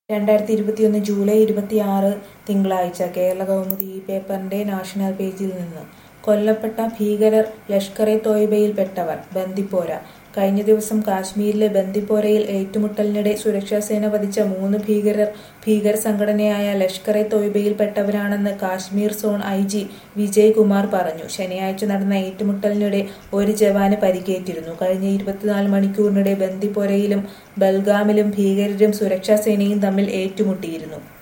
രണ്ടായിരത്തി ഇരുപത്തിയൊന്ന് ജൂലൈ ഇരുപത്തിയാറ് തിങ്കളാഴ്ച കേരളകൗമുദി ഈ പേപ്പറിന്റെ നാഷണൽ പേജിൽ നിന്ന് കൊല്ലപ്പെട്ട ഭീകരർ ലഷ്കർ എ തോയ്ബയിൽപ്പെട്ടവർ ബന്ദിപ്പോര കഴിഞ്ഞ ദിവസം കാശ്മീരിലെ ബന്ദിപ്പോരയിൽ ഏറ്റുമുട്ടലിനിടെ സുരക്ഷാസേന വധിച്ച മൂന്ന് ഭീകരർ ഭീകര സംഘടനയായ ലഷ്കർ എ തോയ്ബയിൽപ്പെട്ടവരാണെന്ന് Kashmir zone I G Vijay Kumar പറഞ്ഞു ശനിയാഴ്ച നടന്ന ഏറ്റുമുട്ടലിനിടെ ഒരു ജവാന് പരിക്കേറ്റിരുന്നു കഴിഞ്ഞ ഇരുപത്തിനാല് മണിക്കൂറിനിടെ ബന്ദിപ്പോരയിലും ബൽഗാമിലും ഭീകരരും സുരക്ഷാസേനയും തമ്മിൽ ഏറ്റുമുട്ടിയിരുന്നു